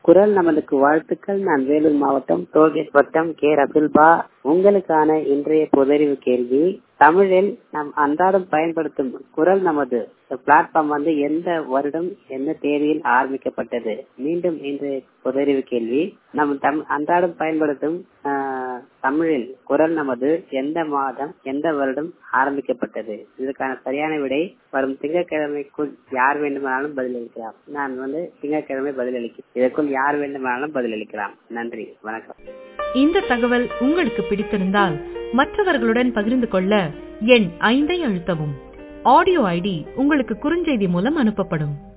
குரல் நமதுக்கு வாழ்த்துக்கள் நான் வேலூர் மாவட்டம் டோல்கேட் வட்டம் கே ரசுல்பா உங்களுக்கான இன்றைய பொதறிவு கேள்வி தமிழில் நாம் அன்றாடம் பயன்படுத்தும் குரல் நமது பிளாட்ஃபார்ம் வந்து எந்த வருடம் எந்த தேதியில் ஆரம்பிக்கப்பட்டது மீண்டும் இன்றைய பொதறிவு கேள்வி நம் தம் அன்றாடம் பயன்படுத்தும் ஆஹ், தமிழில் குரல் நமது எந்த மாதம் எந்த வருடம் ஆரம்பிக்கப்பட்டது இதற்கான சரியான விடை வரும் திங்கட்கிழமைக்குள் யார் வேண்டுமானாலும் பதிலளிக்கலாம் நான் வந்து திங்கட்கிழமை பதிலளிக்கிறேன் இதற்குள் யார் வேண்டுமானாலும் பதிலளிக்கலாம் நன்றி வணக்கம் இந்த தகவல் உங்களுக்கு பிடித்திருந்தால் மற்றவர்களுடன் பகிர்ந்து கொள்ள எண் ஐந்தை அழுத்தவும் ஆடியோ ஐடி உங்களுக்கு குறுஞ்செய்தி மூலம் அனுப்பப்படும்